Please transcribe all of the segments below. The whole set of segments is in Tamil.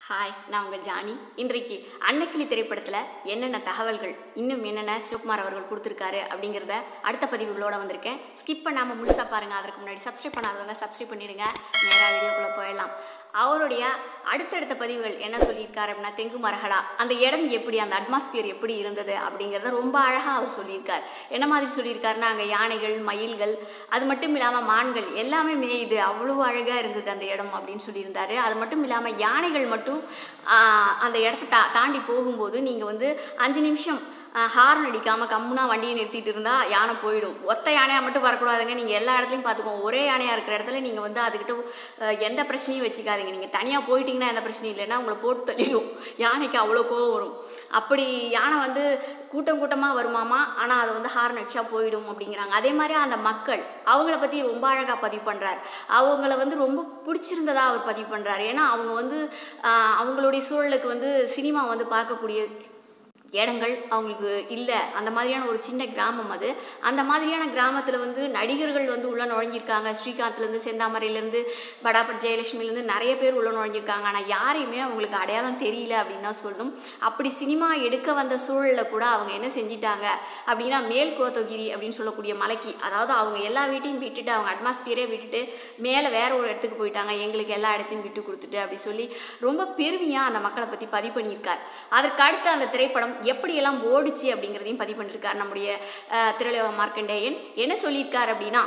ஹாய் நான் உங்கள் ஜானி இன்றைக்கு அன்னக்கிளி திரைப்படத்தில் என்னென்ன தகவல்கள் இன்னும் என்னென்ன சிவகுமார் அவர்கள் கொடுத்துருக்காரு அப்படிங்கிறத அடுத்த பதிவுகளோட வந்திருக்கேன் ஸ்கிப் பண்ணாமல் முழுசாக பாருங்கள் அதற்கு முன்னாடி சப்ஸ்கிரைப் பண்ணாதவங்க சப்ஸ்கிரைப் பண்ணிடுங்க நேராக வீடியோக்குள்ளே போயிடலாம் அவருடைய அடுத்தடுத்த பதிவுகள் என்ன சொல்லியிருக்காரு அப்படின்னா தெங்கு மரகடா அந்த இடம் எப்படி அந்த அட்மாஸ்பியர் எப்படி இருந்தது அப்படிங்கிறத ரொம்ப அழகாக அவர் சொல்லியிருக்கார் என்ன மாதிரி சொல்லியிருக்காருன்னா அங்கே யானைகள் மயில்கள் அது மட்டும் இல்லாமல் மான்கள் எல்லாமே மேயுது அவ்வளோ அழகாக இருந்தது அந்த இடம் அப்படின்னு சொல்லியிருந்தாரு அது மட்டும் இல்லாமல் யானைகள் மட்டும் ஆஹ், அந்த இடத்த தா தாண்டி போகும்போது நீங்கள் வந்து அஞ்சு நிமிஷம் ஹார்ன் அடிக்காமல் கம்முனா வண்டியை நிறுத்திட்டு இருந்தால் யானை போயிடும் ஒத்த யானையாக மட்டும் வரக்கூடாதுங்க நீங்கள் எல்லா இடத்துலையும் பார்த்துக்கோங்க ஒரே யானையாக இருக்கிற இடத்துல நீங்கள் வந்து அதுக்கிட்ட அஹ், எந்த பிரச்சனையும் வச்சுக்காதீங்க நீங்கள் தனியாக போயிட்டீங்கன்னா எந்த பிரச்சனையும் இல்லைன்னா உங்களை போட்டு தள்ளிடும் யானைக்கு அவ்வளோ கோவம் வரும் அப்படி யானை வந்து கூட்டம் கூட்டமாக வருமாமா ஆனால் அது வந்து ஹார்ன் அடிச்சா போயிடும் அப்படிங்கிறாங்க அதே மாதிரி அந்த மக்கள் அவங்கள பற்றி ரொம்ப அழகாக பதிவு பண்ணுறார் அவங்கள வந்து ரொம்ப பிடிச்சிருந்ததா அவர் பதிவு பண்ணுறாரு ஏன்னா அவங்க வந்து ஆஹ், அவங்களுடைய சூழலுக்கு வந்து சினிமா வந்து பார்க்கக்கூடிய இடங்கள் அவங்களுக்கு இல்லை அந்த மாதிரியான ஒரு சின்ன கிராமம் அது அந்த மாதிரியான கிராமத்தில் வந்து நடிகர்கள் வந்து உள்ளே நுழைஞ்சிருக்காங்க ஸ்ரீகாந்த்லேருந்து செந்தாமரையிலேருந்து படாபட் ஜெயலட்சுமிலேருந்து நிறைய பேர் உள்ளே நுழைஞ்சிருக்காங்க ஆனால் யாரையுமே அவங்களுக்கு அடையாளம் தெரியல அப்படின்னு தான் சொல்லணும் அப்படி சினிமா எடுக்க வந்த சூழலில் கூட அவங்க என்ன செஞ்சிட்டாங்க அப்படின்னா மேல் கோத்தகிரி அப்படின்னு சொல்லக்கூடிய மலைக்கு அதாவது அவங்க எல்லா வீட்டையும் விட்டுட்டு அவங்க அட்மாஸ்பியரே விட்டுட்டு மேலே வேற ஒரு இடத்துக்கு போயிட்டாங்க எங்களுக்கு எல்லா இடத்தையும் விட்டு கொடுத்துட்டு அப்படி சொல்லி ரொம்ப பெருமையாக அந்த மக்களை பற்றி பதிவு பண்ணியிருக்கார் அதற்கு அடுத்து அந்த திரைப்படம் எப்படியெல்லாம் ஓடுச்சு அப்படிங்கிறதையும் பதிவு பண்ணியிருக்கார் நம்முடைய அஹ், திருளைவ மார்க்கண்டேயன் என்ன சொல்லியிருக்கார் அப்படின்னா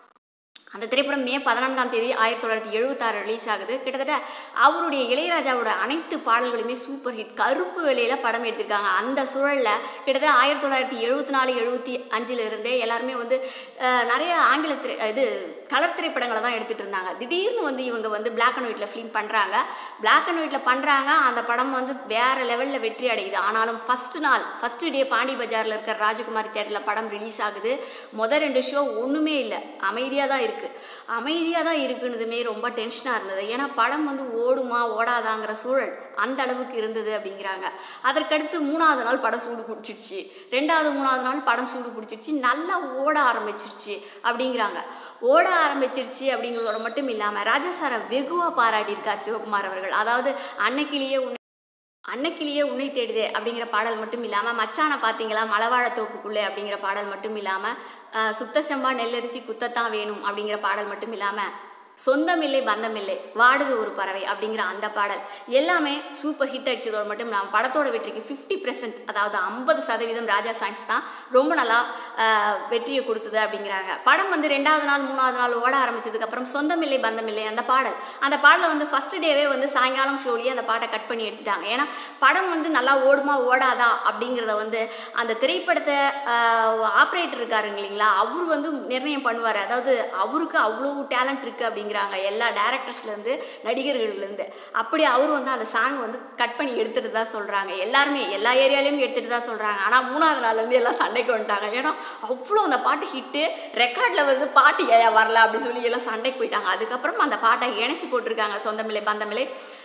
அந்த திரைப்படம் மே பதினான்காம் தேதி ஆயிரத்தி தொள்ளாயிரத்தி எழுபத்தாறு ரிலீஸ் ஆகுது கிட்டத்தட்ட அவருடைய இளையராஜாவோட அனைத்து பாடல்களுமே சூப்பர் ஹிட் கருப்பு வேலையில படம் எடுத்திருக்காங்க அந்த சூழலில் கிட்டத்தட்ட ஆயிரத்தி தொள்ளாயிரத்தி எழுபத்தி நாலு எழுபத்தி அஞ்சுல இருந்தே எல்லாருமே வந்து அஹ், நிறைய ஆங்கில திரை இது கலர் திரைப்படங்களை தான் எடுத்துட்டு இருந்தாங்க திடீர்னு வந்து இவங்க வந்து பிளாக் அண்ட் ஒயிட்டில் ஃபிலிம் பண்ணுறாங்க பிளாக் அண்ட் ஒயிட்டில் பண்ணுறாங்க அந்த படம் வந்து வேற லெவலில் வெற்றி அடையுது ஆனாலும் ஃபர்ஸ்ட் நாள் ஃபர்ஸ்ட் டே பாண்டி பஜாரில் இருக்கிற ராஜகுமாரி தேட்டரில் படம் ரிலீஸ் ஆகுது மொதல் ரெண்டு ஷோ ஒன்றுமே இல்லை அமைதியாக தான் இருக்குது அமைதியாக தான் இருக்குன்னதுமே ரொம்ப டென்ஷனாக இருந்தது ஏன்னா படம் வந்து ஓடுமா ஓடாதாங்கிற சூழல் அந்த அளவுக்கு இருந்தது அப்படிங்கிறாங்க அதற்கடுத்து மூணாவது நாள் படம் சூடு பிடிச்சிருச்சு ரெண்டாவது மூணாவது நாள் படம் சூடு பிடிச்சிருச்சு நல்லா ஓட ஆரம்பிச்சிருச்சு அப்படிங்கிறாங்க ஓட ஆரம்பிச்சிருச்சு அப்படிங்கிறதோட மட்டும் இல்லாமல் ராஜா சாரை வெகுவாக பாராட்டியிருக்கார் சிவகுமார் அவர்கள் அதாவது அன்னைக்கிலேயே உன்னை அன்னைக்கிலேயே உன்னை தேடுதே அப்படிங்கிற பாடல் மட்டும் இல்லாமல் மச்சானை பார்த்தீங்களா மலவாழ தோப்புக்குள்ளே அப்படிங்கிற பாடல் மட்டும் இல்லாமல் சுத்த செம்பா நெல்லரிசி குத்தத்தான் வேணும் அப்படிங்கிற பாடல் மட்டும் இல்லாமல் சொந்தமில்லை பந்தமில்லை வாடுது ஒரு பறவை அப்படிங்கிற அந்த பாடல் எல்லாமே சூப்பர் ஹிட் அடிச்சதோடு மட்டும் இல்லாமல் படத்தோட வெற்றிக்கு ஃபிஃப்டி பர்சன்ட் அதாவது ஐம்பது சதவீதம் ராஜா சாங்ஸ் தான் ரொம்ப நல்லா ஆஹ், வெற்றியை கொடுத்தது அப்படிங்கிறாங்க படம் வந்து ரெண்டாவது நாள் மூணாவது நாள் ஓட ஆரம்பிச்சதுக்கப்புறம் சொந்தமில்லை பந்தமில்லை அந்த பாடல் அந்த பாடலை வந்து ஃபர்ஸ்ட் டேவே வந்து சாயங்காலம் ஷோலேயே அந்த பாட்டை கட் பண்ணி எடுத்துட்டாங்க ஏன்னா படம் வந்து நல்லா ஓடுமா ஓடாதா அப்படிங்கிறத வந்து அந்த திரைப்படத்தை ஆப்ரேட்டர் இருக்காருங்க இல்லைங்களா அவர் வந்து நிர்ணயம் பண்ணுவார் அதாவது அவருக்கு அவ்வளோ டேலண்ட் இருக்குது அப்படிங்கிறாங்க எல்லா டேரக்டர்ஸ்லேருந்து நடிகர்கள்லேருந்து அப்படி அவர் வந்து அந்த சாங் வந்து கட் பண்ணி எடுத்துட்டு தான் சொல்கிறாங்க எல்லாருமே எல்லா ஏரியாலையும் எடுத்துட்டு தான் சொல்கிறாங்க ஆனால் மூணாவது நாள்லேருந்து எல்லாம் சண்டைக்கு வந்துட்டாங்க ஏன்னா அவ்வளோ அந்த பாட்டு ஹிட்டு ரெக்கார்டில் வந்து பாட்டு ஏன் வரல அப்படி சொல்லி எல்லாம் சண்டைக்கு போயிட்டாங்க அதுக்கப்புறம் அந்த பாட்டை இணைச்சி போட்டிருக்காங்க சொந்தமில்லை பந்தமில்லை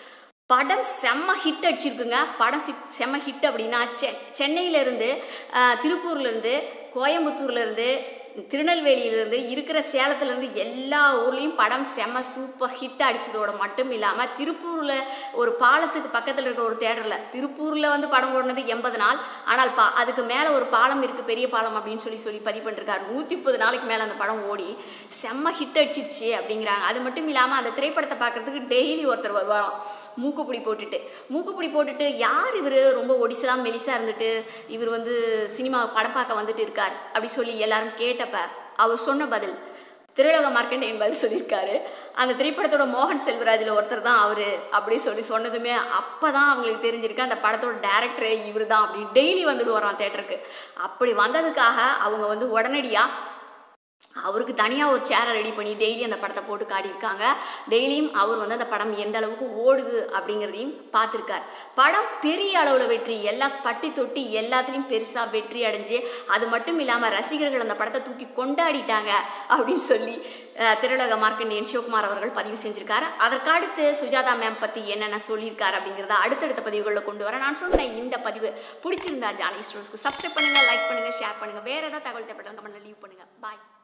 படம் செம்ம ஹிட் அடிச்சிருக்குங்க படம் சிப் செம்ம ஹிட் அப்படின்னா செ சென்னையிலேருந்து திருப்பூர்லேருந்து கோயம்புத்தூர்லேருந்து திருநெல்வேலியிலேருந்து இருக்கிற சேலத்துலேருந்து எல்லா ஊர்லேயும் படம் செம்ம சூப்பர் ஹிட் அடிச்சதோட மட்டும் இல்லாமல் திருப்பூரில் ஒரு பாலத்துக்கு பக்கத்தில் இருக்க ஒரு தேட்டரில் திருப்பூரில் வந்து படம் ஓடினது எண்பது நாள் ஆனால் பா அதுக்கு மேலே ஒரு பாலம் இருக்குது பெரிய பாலம் அப்படின்னு சொல்லி சொல்லி பதிவு பண்ணிருக்காரு நூற்றி முப்பது நாளைக்கு மேலே அந்த படம் ஓடி செம்ம ஹிட் அடிச்சிருச்சு அப்படிங்கிறாங்க அது மட்டும் இல்லாமல் அந்த திரைப்படத்தை பார்க்குறதுக்கு டெய்லி ஒருத்தர் வருவாராம் மூக்குப்பிடி போட்டுட்டு மூக்குப்பிடி போட்டுட்டு யார் இவர் ரொம்ப ஒடிசலா மெலிசா இருந்துட்டு இவர் வந்து சினிமா படம் பார்க்க வந்துட்டு இருக்கார் அப்படி சொல்லி எல்லாரும் கேட்டப்ப அவர் சொன்ன பதில் திருலோக மார்க்கண்டேயன் பதில் சொல்லியிருக்காரு அந்த திரைப்படத்தோட மோகன் செல்வராஜில் ஒருத்தர் தான் அவர் அப்படி சொல்லி சொன்னதுமே அப்போ தான் அவங்களுக்கு தெரிஞ்சிருக்கு அந்த படத்தோட டேரக்டரே இவர் தான் அப்படி டெய்லி வந்துட்டு வரோம் தேட்டருக்கு அப்படி வந்ததுக்காக அவங்க வந்து உடனடியாக அவருக்கு தனியாக ஒரு சேரை ரெடி பண்ணி டெய்லி அந்த படத்தை போட்டு காட்டியிருக்காங்க டெய்லியும் அவர் வந்து அந்த படம் எந்த அளவுக்கு ஓடுது அப்படிங்கிறதையும் பார்த்துருக்கார் படம் பெரிய அளவில் வெற்றி எல்லா பட்டி தொட்டி எல்லாத்துலேயும் பெருசாக வெற்றி அடைஞ்சு அது மட்டும் இல்லாமல் ரசிகர்கள் அந்த படத்தை தூக்கி கொண்டாடிட்டாங்க அப்படின்னு சொல்லி அஹ், திருலக மார்க்கண்டியன் சிவகுமார் அவர்கள் பதிவு செஞ்சிருக்காரு அதற்கடுத்து சுஜாதா மேம் பற்றி என்னென்ன சொல்லியிருக்காரு அப்படிங்கிறத அடுத்தடுத்த பதிவுகளில் கொண்டு வர நான் சொன்ன இந்த பதிவு பிடிச்சிருந்தா ஜானகி ஸ்டோர்ஸ்க்கு சப்ஸ்கிரைப் பண்ணுங்கள் லைக் பண்ணுங்கள் ஷேர் பண்ணுங்கள் வேறு ஏதாவது தகவல் தேவைப்பட்டாலும் கமெண்ட்டில் லீவ் பண்ணுங்கள் பாய்